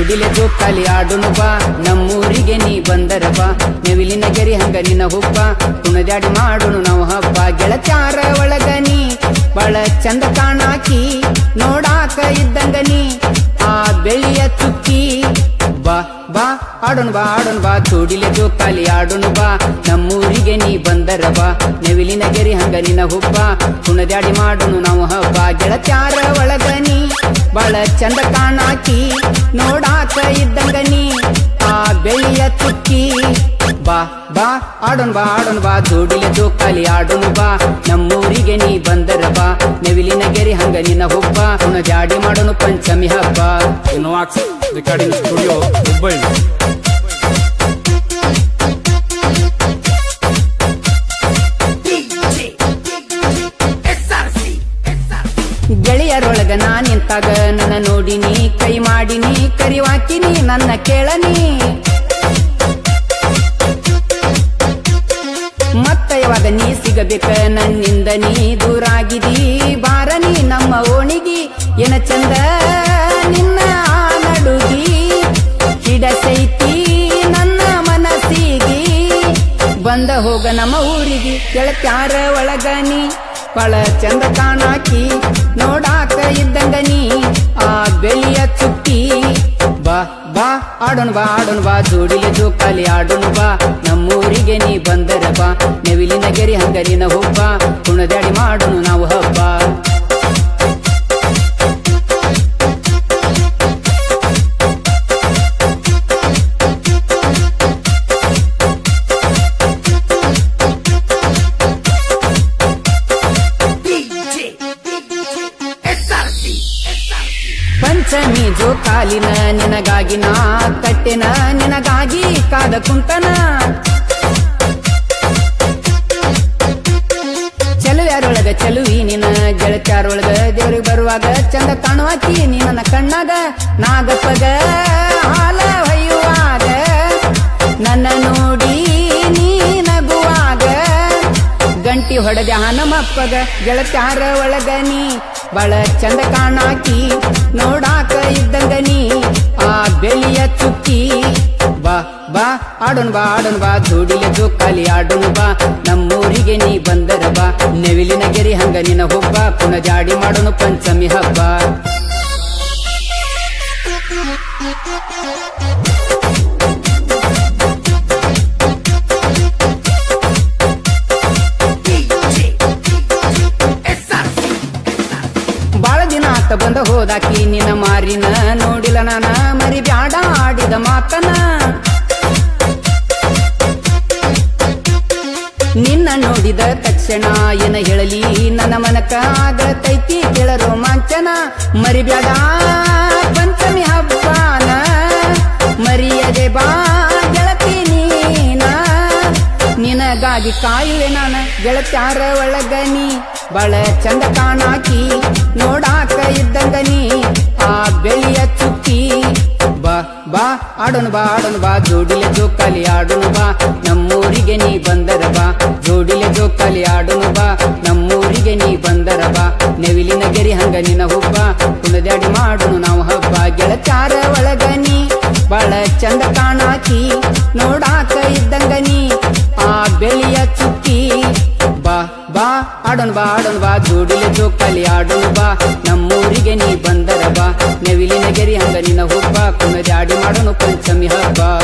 ಜೋಡಿಲೆ ಜೋಕಾಲಿ ಆಡುನು ಬಾ ನಮ್ಮೂರಿಗೆ ನೀ ಬಂದರ ಬಾ ನೆವಿಲಿನ ಗೆರಿ ಹಂಗ ನಿನ್ನ ಹುಬ್ಬ ಕುಣದ್ಯಾಡಿ ಮಾಡುನು ನಾವು ಹಬ್ಬ ಗೆಳತ್ಯಾರ ಒಳಗ ನೀ ಬಹಳ ಚಂದ ಕಾಣಾಕಿ ನೋಡಾಕ ಇದ್ದಂಗ ನೀ ಆ ಬೆಳ್ಳಿಯ ಚುಕ್ಕಿ ಬಾ ಬಾ ಆಡೋಣ ಬಾ ಆಡೋಣ ಬಾ ಜೋಡಿಲೆ ಜೋಕಾಲಿ ಆಡೋಣ ಬಾ ನಮ್ಮೂರಿಗೆ ನೀ ಬಂದರ ಬಾ ನೆವಿಲಿನ ಗೆರಿ ಹಂಗ ನಿನ್ನ ಹುಬ್ಬ ಕುಣದ್ಯಾಡಿ ಮಾಡೋನು ನಾವು ಹಬ್ಬ ಗೆಳತ್ಯಾರ ಒಳಗ ನೀ ಬಹಳ ಚಂದ ಕಾಣಾಕಿ ನೋಡಾಕ ಇದ್ದಂಗ ನೀ ಆ ಬೆಳ್ಳಿಯ ಚುಕ್ಕಿ ಬಾ ಬಾ ಆಡೋಣ ಬಾ ಆಡೋಣ ಬಾ ಜೋಡಿಲೆ ಜೋಕಾಲಿ ಆಡೋಣ ಬಾ ನಮ್ಮೂರಿಗೆ ನೀ ಬಂದರ ಬಾ ನೆವಿಲಿನ ಗೆರಿ ಹಂಗ ನಿನ್ನ ಹುಬ್ಬ ಕುಣದ್ಯಾಡಿ ಮಾಡೋನು ಪಂಚಮಿ ಹಬ್ಬ ಇನೋವಾಕ್ಸ್ ರೆಕಾರ್ಡಿಂಗ್ ಸ್ಟುಡಿಯೋ ಹುಬ್ಬಳ್ಳಿ ಗೆಳೆಯರೊಳಗ ನಾ ನಿಂತಾಗ ನನ್ನ ನೋಡಿನಿ ಕೈ ಮಾಡಿನಿ ಕರಿವಾಕಿನಿ ನನ್ನ ಕೇಳನಿ ಮತ್ತ ಯಾವಾಗ ನೀ ಸಿಗಬೇಕ ನನ್ನಿಂದ ನೀ ದೂರಾಗಿದಿ ಬಾರನಿ ನಮ್ಮ ಓಣಿಗಿ ಏನ ಚಂದ ನಿನ್ನ ಆ ನಡುಗಿ ಹಿಡಸೈತಿ ನನ್ನ ಮನಸ್ಸಿಗಿ ಬಂದ ಹೋಗ ನಮ್ಮ ಊರಿಗೆ ಗೆಳತ್ಯಾರ ಒಳಗ ನೀ ಬಹಳ ಚಂದ ಕಾಣಾಕಿ ನೋಡಾಕ ಇದ್ದಂಗ ನೀ ಆ ಬೆಳಿಯ ಚುಕ್ಕಿ ಬಾ ಬಾ ಆಡೋಣ ಬಾ ಆಡೋಣ ಬಾ ಜೋಡಿಲೆ ಜೋಕಾಲಿ ಆಡೋಣ ಬಾ ನಮ್ಮೂರಿಗೆ ನೀ ಬಂದರ ಬಾ ನೆವಿಲಿನ ಗೆರಿ ಹಂಗರಿನ ಹುಬ್ಬ ಕುಣದಾಡಿ ಮಾಡೋಣ ನಾವು ಹಬ್ಬ ಪಂಚಮಿ ಜೋಕಾಲಿನ ನಿನಗಾಗಿ ನಾ ಕಟ್ಟೆನ ನಿನಗಾಗಿ ಕಾದ ಕುಂತನ ಚೆಲುವ್ಯಾರೊಳಗ ಚೆಲುವಿ ನಿನ ಗೆಳತ್ಯಾರೊಳಗ ದೇವ್ರಿಗೆ ಬರುವಾಗ ಚಂದ ಕಾಣುವಾಕಿ ನೀ ನನ್ನ ಕಣ್ಣಾಗ ನಾಗಪ್ಪಗ ಹಾಲ ಹೊಯ್ಯುವಾಗ ನನ್ನ ನೋಡಿ ನೀ ನಗುವಾಗ ಗಂಟಿ ಹೊಡೆದ ಹನಮಪ್ಪಗ ಗೆಳತ್ಯಾರ ಒಳಗ ನೀ ಬಹಳ ಚಂದ ಕಾಣಾಕಿ ನೋಡಾಕ ಇದ್ದಂಗ ನೀ ಆ ಬೆಳಿಯ ಚುಕ್ಕಿ ಬಾ ಬಾ ಆಡೋಣ ಬಾ ಆಡೋಣ ಬಾ ಜೋಡಿಲೆ ಜೋಕಾಲಿ ಆಡೋಣ ಬಾ ನಮ್ಮೂರಿಗೆ ನೀ ಬಂದರ ಬಾ ನೆವಿಲಿನ ಗೆರಿ ಹಂಗ ನಿನ್ನ ಹುಬ್ಬ ಪುನಃ ಜಾಡಿ ಮಾಡೋಣ ಪಂಚಮಿ ಹಬ್ಬ ಬಾಳ ದಿನ ಆತ ಬಂದ ಹೋದಾಕಿ ನಿನ್ನ ಮಾರಿನ ನೋಡಿಲ್ಲ ನಾನ ಮರಿ ಬ್ಯಾಡ ಆಡಿದ ಮಾತನ ನಿನ್ನ ನೋಡಿದ ತಕ್ಷಣ ಏನ ಹೇಳಲಿ ನನ್ನ ಮನಕ ಆಗತೈತಿ ಕೆಳ ರೋಮಾಂಚನ ಮರಿಬ್ಯಾಡ ಪಂಚಮಿ ಹಬ್ಬನ ಮರಿಯದೆ ಬಾ ಗೆಳತಿ ನೀನ ನಿನಗಾಗಿ ಕಾಯುವೆ ನಾನ ಗೆಳತ್ಯಾರ ಒಳಗ ನೀ ಬಹಳ ಚಂದ ಕಾಣಾಕಿ ನೋಡಾಕ ಇದ್ದಂಗ ನೀ ಆ ಬೆಳಿಯ ಚುಕ್ಕಿ ಬಾ ಬಾ ಆಡೋಣ ಬಾ ಆಡೋಣ ಬಾ ಜೋಡಿಲೆ ಜೋಕಾಲಿ ಆಡೋಣ ಬಾ ನಮ್ಮೂರಿಗೆ ನೀ ಬಂದರ ಬಾ ಜೋಡಿಲೆ ಜೋಕಾಲಿ ಆಡೋಣ ಬಾ ನಮ್ಮೂರಿಗೆ ನೀ ಬಂದರ ಬಾ ನೆವಿಲಿನ ಗೆರಿ ಹಂಗ ನಿನ್ನ ಹುಬ್ಬ ಕುಣದಾಡಿ ಮಾಡೋಣ ನಾವು ಹಬ್ಬ ಗೆಳಚಾರ ಒಳಗ ನೀ ಬಹಳ ಚಂದ ಕಾಣಾಕಿ ನೋಡಾಕ ಇದ್ದಂಗ ನೀ ಆ ಬೆಳಿಯ ಚುಕ್ಕಿ ಬಾ ಬಾ ಆಡೋಣ ಬಾ ಆಡೋಣ ಬಾ ಜೋಡಿಲೆ ಜೋಕಾಲಿ ಆಡೋಣ ಬಾ ನಮ್ಮೂರಿಗೆ ನೀ ಬಂದರ ಬಾ ನೆವಿಲಿನ ಗೆರಿ ಹಂಗ ನಿನ್ನ ಹುಬ್ಬ ಕುಣದಾಡಿ ಮಾಡೋಣ ಪಂಚಮಿ ಹಬ್ಬ